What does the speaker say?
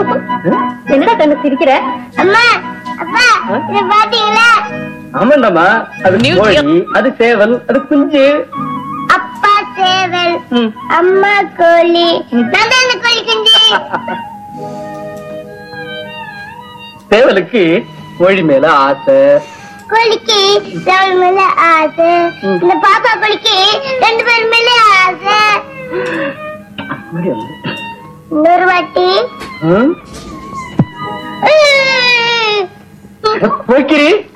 என்னடா கண்ணு சிரிக்கிற அம்மா அப்பா இத பாத்தீங்களா ஆமாண்டாமா அது New கோழி அது சேவல் அது குஞ்சு அப்பா சேவல் ம். அம்மா கோழி நான் தான் அந்த கோழி குஞ்சு சேவலுக்கு கோழி மேல ஆசை கோழிக்கு சேவல் மேல ஆசை இந்த பாப்பா கோழிக்கு ரெண்டு பேர் மேல ஆசை இன்னொரு வாட்டி ம்? உம். போய்க்கிரி